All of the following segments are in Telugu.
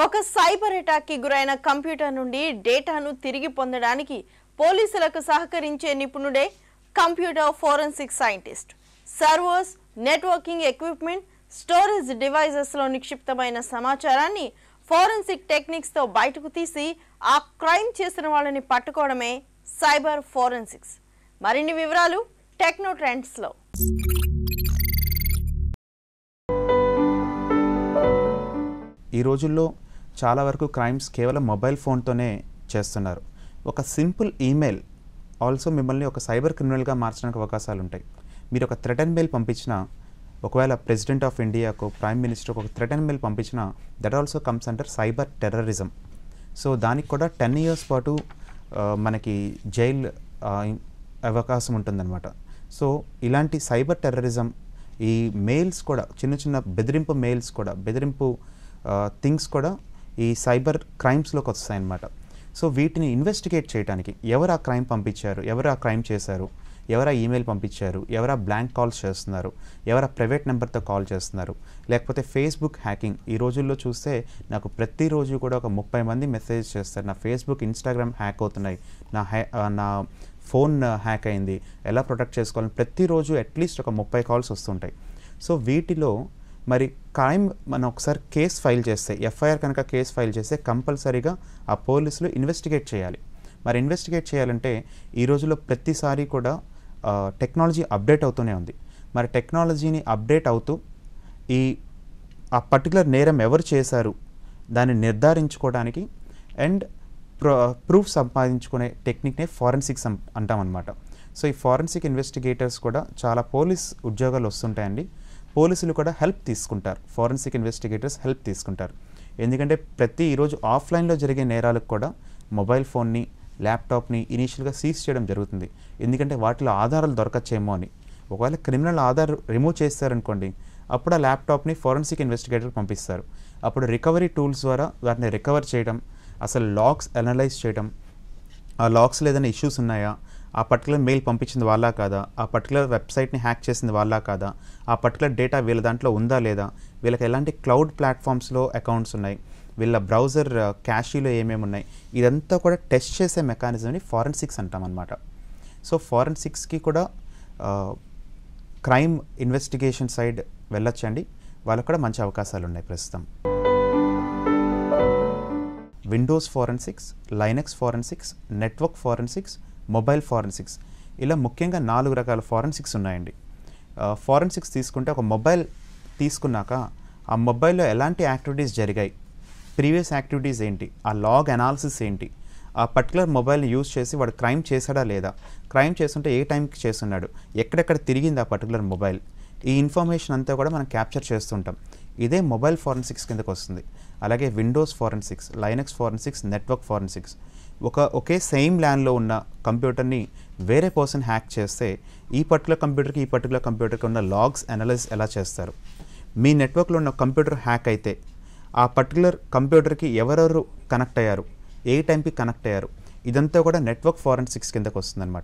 ఒక సైబర్ అటాక్ కి గురైన కంప్యూటర్ నుండి డేటాను తిరిగి పొందడానికి పోలీసులకు సహకరించే నిపుణుడే computer forensic scientist servers networking equipment storage devices లో నిక్షిప్తమైన సమాచారాన్ని ఫోరెన్సిక్ టెక్నిక్స్ తో బయటకు తీసి ఆ క్రైమ్ చేసిన వాళ్ళని పట్టుకోవడమే సైబర్ ఫోరెన్సిక్స్ మరిన్ని వివరాలు టెక్నో ట్రెండ్స్ లో ఈ రోజుల్లో చాలా వరకు క్రైమ్స్ కేవలం మొబైల్ ఫోన్తోనే చేస్తున్నారు ఒక సింపుల్ ఈమెయిల్ ఆల్సో మిమ్మల్ని ఒక సైబర్ క్రిమినల్గా మార్చడానికి అవకాశాలు ఉంటాయి మీరు ఒక థ్రెటన్ మెయిల్ పంపించిన ఒకవేళ ప్రెసిడెంట్ ఆఫ్ ఇండియాకు ప్రైమ్ మినిస్టర్కి ఒక థ్రెటన్ మెయిల్ పంపించిన that also comes under cyber terrorism so దానికి కూడా టెన్ ఇయర్స్ పాటు ఆ, మనకి జైల్ ఆ, అవకాశం ఉంటుందన్నమాట సో ఇలాంటి సైబర్ టెర్రరిజం ఈ మెయిల్స్ కూడా చిన్న చిన్న బెదిరింపు మెయిల్స్ కూడా బెదిరింపు థింగ్స్ కూడా ఈ సైబర్ క్రైమ్స్లోకి వస్తాయన్నమాట సో వీటిని ఇన్వెస్టిగేట్ చేయడానికి ఎవరు ఆ క్రైమ్ పంపించారు ఎవరు ఆ క్రైమ్ చేశారు ఎవరు ఆ ఈమెయిల్ పంపించారు ఎవరు ఆ బ్లాంక్ కాల్స్ చేస్తున్నారు ఎవరు ఆ ప్రైవేట్ నెంబర్తో కాల్ చేస్తున్నారు లేకపోతే ఫేస్బుక్ హ్యాకింగ్ ఈ రోజుల్లో చూస్తే నాకు ప్రతిరోజు కూడా ఒక ముప్పై మంది మెసేజ్ చేస్తారు నా ఫేస్బుక్ ఇన్స్టాగ్రామ్ హ్యాక్ అవుతున్నాయి నా హ్యా ఆ, నా ఫోన్ హ్యాక్ అయింది ఎలా ప్రొటెక్ట్ చేసుకోవాలని ప్రతిరోజు అట్లీస్ట్ ఒక ముప్పై కాల్స్ వస్తుంటాయి సో వీటిలో మరి క్రైమ్ మనం ఒకసారి కేసు ఫైల్ చేస్తే ఎఫ్ఐఆర్ కనుక కేసు ఫైల్ చేస్తే కంపల్సరీగా ఆ పోలీసులు ఇన్వెస్టిగేట్ చేయాలి మరి ఇన్వెస్టిగేట్ చేయాలంటే ఈ రోజుల్లో ప్రతిసారి కూడా టెక్నాలజీ అప్డేట్ అవుతూనే ఉంది మరి టెక్నాలజీని అప్డేట్ అవుతూ ఈ ఆ పర్టికులర్ నేరం ఎవరు చేశారు దాన్ని నిర్ధారించుకోవడానికి అండ్ ప్రో ప్రూఫ్ సంపాదించుకునే టెక్నిక్నే ఫారెన్సిక్స్ అం- అంటామన్నమాట సో ఈ ఫారెన్సిక్ ఇన్వెస్టిగేటర్స్ కూడా చాలా పోలీస్ ఉద్యోగాలు వస్తుంటాయండి పోలీసులు కూడా హెల్ప్ తీసుకుంటారు ఫారెన్సిక్ ఇన్వెస్టిగేటర్స్ హెల్ప్ తీసుకుంటారు ఎందుకంటే ప్రతి ఈరోజు ఆఫ్లైన్లో జరిగే నేరాలకు కూడా మొబైల్ ఫోన్ని ల్యాప్టాప్ని ఇనీషియల్గా సీజ్ చేయడం జరుగుతుంది ఎందుకంటే వాటిలో ఆధారాలు దొరకచ్చేమో అని ఒకవేళ క్రిమినల్ ఆధార్ రిమూవ్ చేస్తారనుకోండి అప్పుడు ఆ ల్యాప్టాప్ని ఫోరెన్సిక్ ఇన్వెస్టిగేటర్ పంపిస్తారు అప్పుడు రికవరీ టూల్స్ ద్వారా వాటిని రికవర్ చేయడం అసలు లాగ్స్ అనలైజ్ చేయడం ఆ లాగ్స్లో ఏదైనా ఇష్యూస్ ఉన్నాయా ఆ పర్టికులర్ మెయిల్ పంపించింది వాళ్ళా కాదా ఆ పర్టికులర్ వెబ్సైట్ని హ్యాక్ చేసింది వాళ్ళా కాదా ఆ పర్టికులర్ డేటా వీళ్ళ దాంట్లో ఉందా లేదా వీళ్ళకి ఎలాంటి క్లౌడ్ ప్లాట్ఫామ్స్లో అకౌంట్స్ ఉన్నాయి వీళ్ళ బ్రౌజర్ క్యాషీలో ఏమేమి ఉన్నాయి ఇదంతా కూడా టెస్ట్ చేసే మెకానిజంని ఫారెన్సిక్స్ అంటాం అనమాట సో ఫారెన్సిక్స్కి కూడా క్రైమ్ ఇన్వెస్టిగేషన్ సైడ్ వెళ్ళొచ్చండి వాళ్ళకు కూడా మంచి అవకాశాలు ఉన్నాయి ప్రస్తుతం Windows forensics Linux forensics network forensics mobile forensics ఇలా ముఖ్యంగా నాలుగు రకాల ఫారెన్సిక్స్ ఉన్నాయండి ఫారెన్సిక్స్ తీసుకుంటే ఒక మొబైల్ తీసుకున్నాక ఆ మొబైల్లో ఎలాంటి యాక్టివిటీస్ జరిగాయి ప్రీవియస్ యాక్టివిటీస్ ఏంటి ఆ లాగ్ అనాలిసిస్ ఏంటి ఆ పర్టికులర్ మొబైల్ని యూజ్ చేసి వాడు క్రైమ్ చేశాడా లేదా క్రైమ్ చేస్తుంటే ఏ టైంకి చేస్తున్నాడు ఎక్కడెక్కడ తిరిగింది ఆ పర్టికులర్ మొబైల్ ఈ ఇన్ఫర్మేషన్ అంతా కూడా మనం క్యాప్చర్ చేస్తుంటాం ఇదే మొబైల్ ఫారెన్సిక్స్ కిందకు వస్తుంది అలాగే Windows forensics Linux forensics network forensics ఒక ఒకే సేమ్ ల్యాన్లో ఉన్న కంప్యూటర్ని వేరే పర్సన్ హ్యాక్ చేస్తే ఈ పర్టికులర్ కంప్యూటర్కి ఈ పర్టికులర్ కంప్యూటర్కి ఉన్న లాగ్స్ అనలైజ్ ఎలా చేస్తారు మీ నెట్వర్క్లో ఉన్న కంప్యూటర్ హ్యాక్ అయితే ఆ పర్టికులర్ కంప్యూటర్కి ఎవరెవరు కనెక్ట్ అయ్యారు ఏ టైంకి కనెక్ట్ అయ్యారు ఇదంతా కూడా నెట్వర్క్ ఫారెన్సిక్స్ కిందకు వస్తుందన్నమాట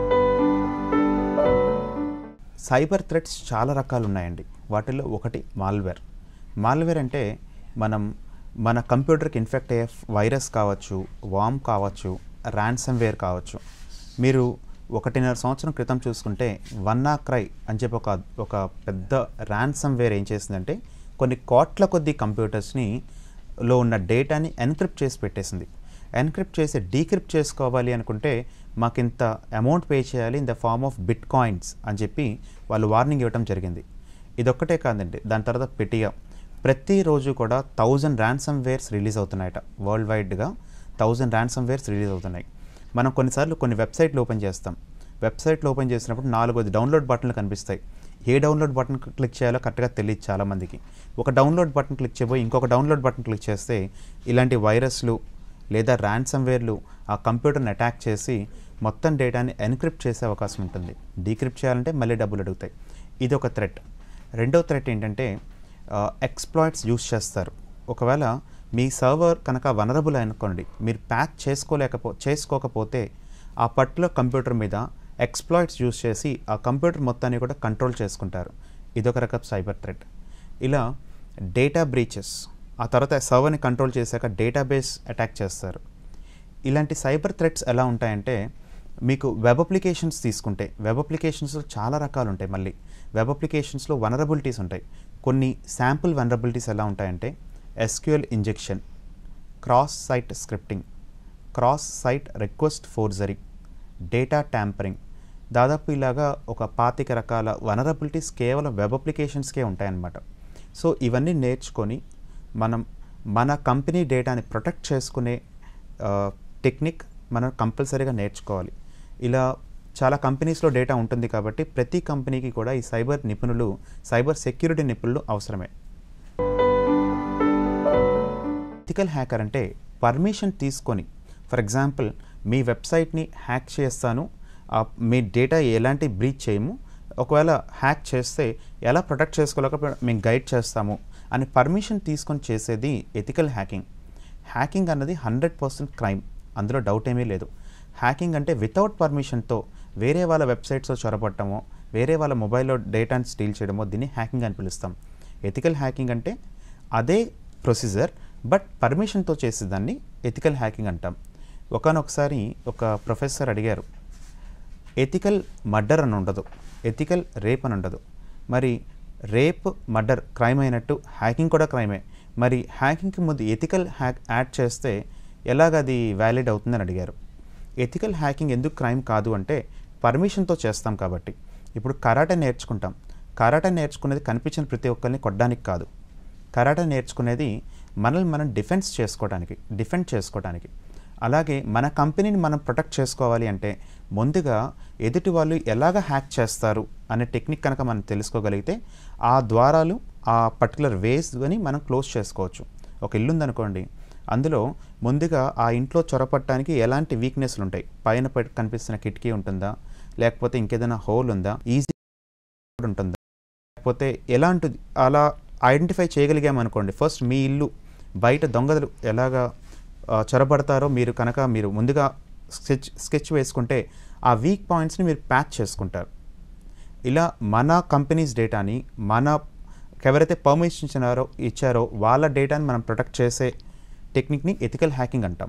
సైబర్ థ్రెట్స్ చాలా రకాలు ఉన్నాయండి వాటిల్లో ఒకటి మాల్వేర్ మాల్వేర్ అంటే మనం మన కంప్యూటర్కి ఇన్ఫెక్ట్ అయ్యే వైరస్ కావచ్చు వామ్ కావచ్చు ర్యాన్సమ్వేర్ కావచ్చు మీరు ఒకటిన్నర సంవత్సరం క్రితం చూసుకుంటే వన్నా క్రై అని చెప్పి ఒక ఒక పెద్ద ర్యాన్సమ్వేర్ ఏం చేసిందంటే కొన్ని కోట్ల కొద్ది కంప్యూటర్స్ని లో ఉన్న డేటాని ఎన్క్రిప్ట్ చేసి పెట్టేసింది ఎన్క్రిప్ట్ చేసి డీక్రిప్ట్ చేసుకోవాలి అనుకుంటే మాకు ఇంత అమౌంట్ పే చేయాలి in the form of bitcoins అని చెప్పి వాళ్ళు వార్నింగ్ ఇవ్వడం జరిగింది ఇదొక్కటే కాదండి దాని తర్వాత పెటియా ప్రతిరోజు కూడా థౌజండ్ ర్యాన్సమ్ వేర్స్ రిలీజ్ అవుతున్నాయట వరల్డ్ వైడ్గా థౌజండ్ ర్యాన్సమ్ వేర్స్ రిలీజ్ అవుతున్నాయి మనం కొన్నిసార్లు కొన్ని వెబ్సైట్లు ఓపెన్ చేస్తాం వెబ్సైట్లు ఓపెన్ చేసినప్పుడు నాలుగోది డౌన్లోడ్ బటన్లు కనిపిస్తాయి ఏ డౌన్లోడ్ బటన్ క్లిక్ చేయాలో కరెక్ట్గా తెలియదు చాలామందికి ఒక డౌన్లోడ్ బటన్ క్లిక్ చేయబోయి ఇంకొక డౌన్లోడ్ బటన్ క్లిక్ చేస్తే ఇలాంటి వైరస్లు లేదా ర్యాన్సమ్వేర్లు ఆ కంప్యూటర్ని అటాక్ చేసి మొత్తం డేటాని ఎన్క్రిప్ట్ చేసే అవకాశం ఉంటుంది డీక్రిప్ట్ చేయాలంటే మళ్ళీ డబ్బులు అడుగుతాయి ఇది ఒక థ్రెట్ రెండో థ్రెట్ ఏంటంటే ఎక్స్ప్లాయిట్స్ యూస్ చేస్తారు ఒకవేళ మీ సర్వర్ కనుక వనరబుల్ అనుకోండి మీరు ప్యాక్ చేసుకోలేకపో చేసుకోకపోతే ఆ పర్టికులర్ కంప్యూటర్ మీద ఎక్స్ప్లాయిట్స్ యూస్ చేసి ఆ కంప్యూటర్ మొత్తాన్ని కూడా కంట్రోల్ చేసుకుంటారు ఇదొక రకం సైబర్ థ్రెట్ ఇలా డేటా బ్రీచెస్ ఆ తర్వాత సర్వర్ని కంట్రోల్ చేశాక డేటాబేస్ అటాక్ చేస్తారు ఇలాంటి సైబర్ థ్రెట్స్ ఎలా ఉంటాయంటే మీకు వెబ్ అప్లికేషన్స్ తీసుకుంటే వెబ్ అప్లికేషన్స్లో చాలా రకాలు ఉంటాయి మళ్ళీ వెబ్ అప్లికేషన్స్లో వనరబిలిటీస్ ఉంటాయి కొన్ని శాంపుల్ వనరబిలిటీస్ ఎలా ఉంటాయంటే SQL injection cross site scripting cross site request forgery data tampering దాదాపు ఇలాగా ఒక పాతిక రకాల వనరబిలిటీస్ కేవలం వెబ్ అప్లికేషన్స్కే ఉంటాయన్నమాట సో ఇవన్నీ నేర్చుకొని మనం మన కంపెనీ డేటాని ప్రొటెక్ట్ చేసుకునే టెక్నిక్ మనం కంపల్సరీగా నేర్చుకోవాలి ఇలా చాలా కంపెనీస్లో డేటా ఉంటుంది కాబట్టి ప్రతి కంపెనీకి కూడా ఈ సైబర్ నిపుణులు సైబర్ సెక్యూరిటీ నిపుణులు అవసరమే ఎథికల్ హ్యాకర్ అంటే పర్మిషన్ తీసుకొని ఫర్ ఎగ్జాంపుల్ మీ వెబ్సైట్ని హ్యాక్ చేస్తాను ఆ మీ డేటా ఎలాంటి బ్రీచ్ చేయము ఒకవేళ హ్యాక్ చేస్తే ఎలా ప్రొటెక్ట్ చేసుకోలేక మేము గైడ్ చేస్తాము అని పర్మిషన్ తీసుకొని చేసేది ఎథికల్ హ్యాకింగ్ హ్యాకింగ్ అన్నది హండ్రెడ్ పర్సెంట్ క్రైమ్ అందులో డౌట్ ఏమీ లేదు హ్యాకింగ్ అంటే వితౌట్ పర్మిషన్తో వేరే వాళ్ళ వెబ్సైట్స్లో చొరబట్టమో వేరే వాళ్ళ మొబైల్లో డేటాని స్టీల్ చేయడమో దీన్ని హ్యాకింగ్ అని పిలుస్తాం ఎథికల్ హ్యాకింగ్ అంటే అదే ప్రొసీజర్ బట్ పర్మిషన్తో చేసేదాన్ని ఎథికల్ హ్యాకింగ్ అంటాం ఒకనొకసారి ఒక ప్రొఫెసర్ అడిగారు ఎథికల్ మర్డర్ అని ఉండదు ఎథికల్ రేప్ అని ఉండదు మరి రేప్ మర్డర్ క్రైమ్ అయినట్టు హ్యాకింగ్ కూడా క్రైమే మరి హ్యాకింగ్కి ముందు ఎథికల్ హ్యాక్ యాడ్ చేస్తే ఎలాగ అది వ్యాలిడ్ అవుతుందని అడిగారు ఎథికల్ హ్యాకింగ్ ఎందుకు క్రైమ్ కాదు అంటే పర్మిషన్తో చేస్తాం కాబట్టి ఇప్పుడు కరాటే నేర్చుకుంటాం కరాటే నేర్చుకునేది కనిపించిన ప్రతి ఒక్కరిని కొట్టడానికి కాదు కరాటే నేర్చుకునేది మనల్ని మనం డిఫెన్స్ చేసుకోవడానికి డిఫెండ్ చేసుకోవడానికి అలాగే మన కంపెనీని మనం ప్రొటెక్ట్ చేసుకోవాలి అంటే ముందుగా ఎదుటి వాళ్ళు ఎలాగ హ్యాక్ చేస్తారు అనే టెక్నిక్ కనుక మనం తెలుసుకోగలిగితే ఆ ద్వారాలు ఆ పర్టికులర్ వేస్ అని మనం క్లోజ్ చేసుకోవచ్చు ఒక ఇల్లు ఉందనుకోండి అందులో ముందుగా ఆ ఇంట్లో చొరపట్టడానికి ఎలాంటి వీక్నెస్లు ఉంటాయి పైన పెట్- కనిపిస్తున్న కిటికీ ఉంటుందా లేకపోతే ఇంకేదైనా హోల్ ఉందా ఈజీ ఉంటుందా లేకపోతే ఎలాంటిది అలా ఐడెంటిఫై చేయగలిగామనుకోండి ఫస్ట్ మీ ఇల్లు బయట దొంగలు ఎలాగా ఆ, చొరబడతారో మీరు కనుక మీరు ముందుగా స్కెచ్ స్కెచ్ వేసుకుంటే ఆ వీక్ పాయింట్స్ని మీరు ప్యాచ్ చేసుకుంటారు ఇలా మన కంపెనీస్ డేటాని మన ఎవరైతే పర్మిషన్ ఇచ్చినారో ఇచ్చారో వాళ్ళ డేటాని మనం ప్రొటెక్ట్ చేసే టెక్నిక్ని ఎథికల్ హ్యాకింగ్ అంటాం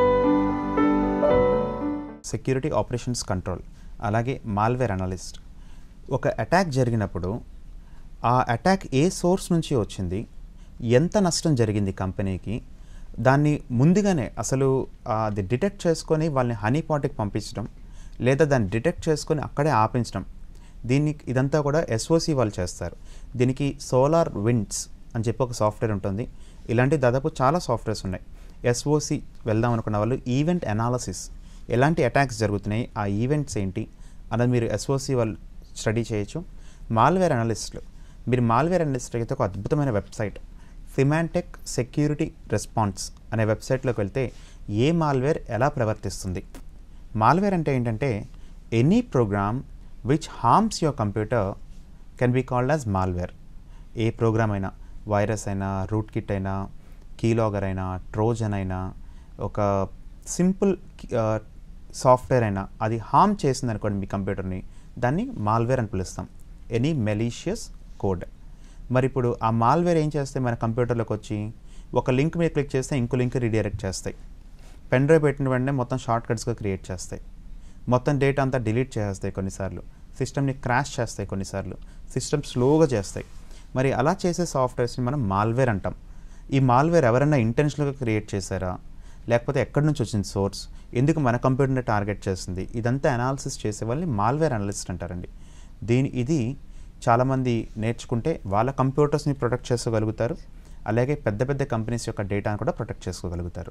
సెక్యూరిటీ ఆపరేషన్స్ కంట్రోల్ అలాగే మాల్వేర్ అనలిస్ట్ ఒక అటాక్ జరిగినప్పుడు ఆ అటాక్ ఏ సోర్స్ నుంచి వచ్చింది ఎంత నష్టం జరిగింది కంపెనీకి దాన్ని ముందుగానే అసలు ఆ, అది డిటెక్ట్ చేసుకొని వాళ్ళని హనీ పాట్కి పంపించడం లేదా దాన్ని డిటెక్ట్ చేసుకొని అక్కడే ఆపించడం దీన్ని ఇదంతా కూడా ఎస్ఓసి వాళ్ళు చేస్తారు దీనికి సోలార్ విండ్స్ అని చెప్పి ఒక సాఫ్ట్వేర్ ఉంటుంది ఇలాంటి దాదాపు చాలా సాఫ్ట్వేర్స్ ఉన్నాయి ఎస్ఓసి వెళ్దాం అనుకున్న వాళ్ళు ఈవెంట్ అనాలసిస్ ఎలాంటి అటాక్స్ జరుగుతున్నాయి ఆ ఈవెంట్స్ ఏంటి అన్నది మీరు ఎస్ఓసి వాళ్ళు స్టడీ చేయొచ్చు మాల్వేర్ అనలిస్టులు మీరు మాల్వేర్ అనలిస్ట్ అయితే ఒక అద్భుతమైన వెబ్సైట్ ఫిమాంటెక్ సెక్యూరిటీ రెస్పాన్స్ అనే వెబ్సైట్లోకి వెళ్తే ఏ మాల్వేర్ ఎలా ప్రవర్తిస్తుంది మాల్వేర్ అంటే ఏంటంటే any program which harms your computer can be called as malware a program అయినా వైరస్ అయినా రూట్ కిట్ అయినా కీలాగర్ అయినా ట్రోజన్ అయినా ఒక సింపుల్ సాఫ్ట్వేర్ అయినా అది హార్మ్ చేసింది అనుకోండి మీ కంప్యూటర్ని దాన్ని మాల్వేర్ అని పిలుస్తాం ఎనీ మెలీషియస్ కోడ్ మరి ఇప్పుడు ఆ మాల్వేర్ ఏం చేస్తే మన కంప్యూటర్లోకి వచ్చి ఒక లింక్ మీద క్లిక్ చేస్తే ఇంకో లింక్ రీడైరెక్ట్ చేస్తాయి పెన్ డ్రైవ్ పెట్టిన వెంటనే మొత్తం షార్ట్ కట్స్గా క్రియేట్ చేస్తాయి మొత్తం డేటా అంతా డిలీట్ చేస్తాయి కొన్నిసార్లు సిస్టమ్ని క్రాష్ చేస్తాయి కొన్నిసార్లు సిస్టమ్ స్లోగా చేస్తాయి మరి అలా చేసే సాఫ్ట్వేర్స్ని మనం మాల్వేర్ అంటాం ఈ మాల్వేర్ ఎవరైనా ఇంటెన్షనల్గా క్రియేట్ చేశారా లేకపోతే ఎక్కడి నుంచి వచ్చింది సోర్స్ ఎందుకు మన కంప్యూటర్ని టార్గెట్ చేస్తుంది ఇదంతా అనాలిసిస్ చేసే వాళ్ళని మాల్వేర్ అనలిస్ట్ అంటారండి దీని ఇది చాలామంది నేర్చుకుంటే వాళ్ళ కంప్యూటర్స్ని ప్రొటెక్ట్ చేసుకోగలుగుతారు అలాగే పెద్ద పెద్ద కంపెనీస్ యొక్క డేటాను కూడా ప్రొటెక్ట్ చేసుకోగలుగుతారు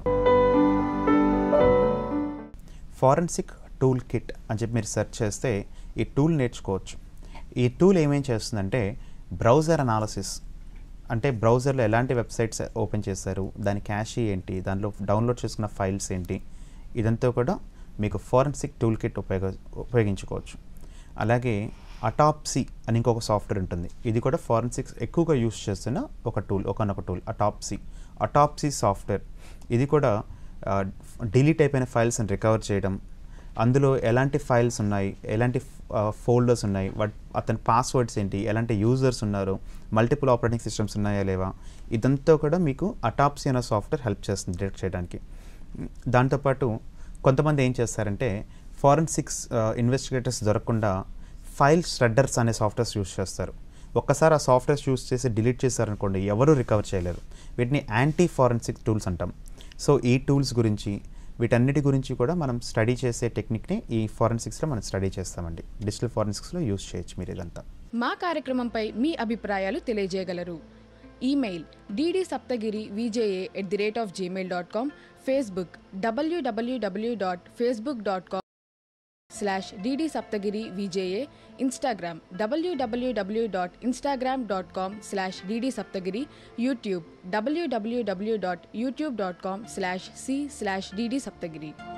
ఫారెన్సిక్ టూల్ కిట్ అని చెప్పి మీరు సెర్చ్ చేస్తే ఈ టూల్ నేర్చుకోవచ్చు ఈ టూల్ ఏమేం చేస్తుందంటే బ్రౌజర్ అనాలసిస్ అంటే బ్రౌజర్లో ఎలాంటి వెబ్సైట్స్ ఓపెన్ చేశారు దాని క్యాషీ ఏంటి దానిలో డౌన్లోడ్ చేసుకున్న ఫైల్స్ ఏంటి ఇదంతా కూడా మీకు ఫారెన్సిక్ టూల్ కిట్ ఉపయోగ ఉపయోగించుకోవచ్చు అలాగే అటాప్సీ అని ఇంకొక సాఫ్ట్వేర్ ఉంటుంది ఇది కూడా ఫారెన్సిక్స్ ఎక్కువగా యూస్ చేస్తున్న ఒక టూల్ ఒకనొక టూల్ అటాప్సీ అటాప్సీ సాఫ్ట్వేర్ ఇది కూడా డిలీట్ అయిపోయిన ఫైల్స్ని రికవర్ చేయడం అందులో ఎలాంటి ఫైల్స్ ఉన్నాయి ఎలాంటి ఫోల్డర్స్ ఉన్నాయి వాట్ అతని పాస్వర్డ్స్ ఏంటి ఎలాంటి యూజర్స్ ఉన్నారు మల్టిపుల్ ఆపరేటింగ్ సిస్టమ్స్ ఉన్నాయా లేవా ఇదంతా కూడా మీకు అటాప్సీ అనే సాఫ్ట్వేర్ హెల్ప్ చేస్తుంది డిటెక్ట్ చేయడానికి దాంతోపాటు కొంతమంది ఏం చేస్తారంటే ఫారెన్సిక్స్ ఇన్వెస్టిగేటర్స్ దొరకకుండా ఫైల్ స్ట్రెడ్డర్స్ అనే సాఫ్ట్వేర్స్ యూస్ చేస్తారు ఒక్కసారి ఆ సాఫ్ట్వేర్స్ యూస్ చేసి డిలీట్ చేశారనుకోండి ఎవరు రికవర్ చేయలేరు వీటిని యాంటీ ఫారెన్సిక్ టూల్స్ అంటాం సో ఈ టూల్స్ గురించి వీటన్నిటి గురించి కూడా మనం స్టడీ చేసే టెక్నిక్ని ఈ ఫారెన్సిక్స్లో మనం స్టడీ చేస్తామండి డిజిటల్ ఫారెన్సిక్స్లో యూస్ చేయొచ్చు మీరు ఇదంతా మా కార్యక్రమంపై మీ అభిప్రాయాలు తెలియజేయగలరు email DD Saptagiri VJA at the rate of Gmail dot com Facebook W W W dot Facebook dot com slash DD Saptagiri VJA Instagram W W W dot Instagram dot com slash DD Saptagiri YouTube W W W dot YouTube dot com slash C slash DD Saptagiri